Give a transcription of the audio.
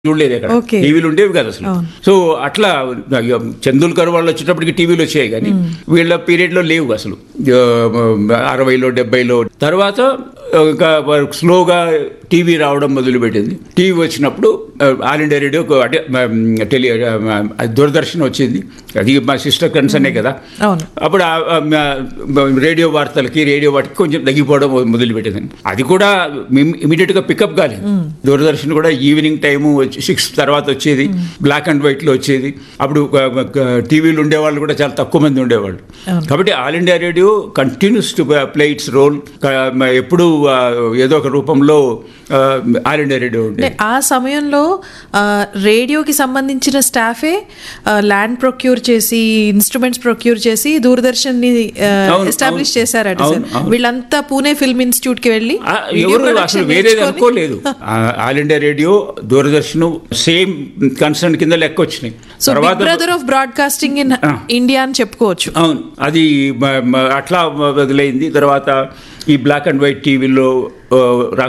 చూడలేదు అక్కడ Okay. టీవీలు ఉండేవి కదా అసలు సో అట్లా ఇక చందుల్కర్ వాళ్ళు వచ్చేటప్పటికి టీవీలు వచ్చాయి కానీ వీళ్ళ పీరియడ్ లో లేవు అసలు ఆ, అరవైలో డెబ్బైలో తర్వాత ఇంకా స్లోగా టీవీ రావడం మొదలుపెట్టింది టీవీ వచ్చినప్పుడు ఆ, ఆల్ ఇండియా రేడియో ఒక అంటే ఆ, టెలి ఆ, దూరదర్శన్ వచ్చింది అది మా సిస్టర్ కన్సర్నే కదా అవును అప్పుడు ఆ- ఆ మ- రేడియో వార్తలకి రేడియో వాటికి కొంచెం తగ్గిపోవడం మొదలుపెట్టింది అది కూడా ఇమీడియట్ గా పికప్ కాలేదు దూరదర్శన్ కూడా ఈవినింగ్ టైము సిక్స్ తర్వాత వచ్చేది బ్లాక్ అండ్ వైట్ లో వచ్చేది అప్పుడు టీవీలు ఉండేవాళ్ళు కూడా చాలా తక్కువ మంది ఉండేవాళ్ళు కాబట్టి all India radio continues to play its role ఎప్పుడు ఆ, ఏదో ఒక రూపంలో ఆల్ ఇండియా రేడియో అంటే ఉండేది ఆ సమయంలో ఆ, రేడియోకి సంబంధించిన స్టాఫే ఆ, ల్యాండ్ ప్రొక్యూర్ చేసి ఇన్స్ట్రుమెంట్స్ ప్రొక్యూర్ చేసి దూరదర్శన్ ని అవును, ఎస్టాబ్లిష్ అవును. చేశారట సార్ అవును, అవును. వీళ్ళంతా పూణే ఫిల్మ్ ఇన్స్టిట్యూట్ కి వెళ్ళి ఆ, video ఎవరు production అసలు వేరేది నేర్చుకొని- అనుకోలేదు ఆ, all India radio Doordarshan same concern కింద లెక్క వచ్చినాయి so big brother of broadcasting in India అని చెప్పుకోవచ్చు అవును అది మ- మ- అట్లా వదిలైంది తర్వాత ఈ బ్లాక్ అండ్ వైట్ టీవీలో రాక్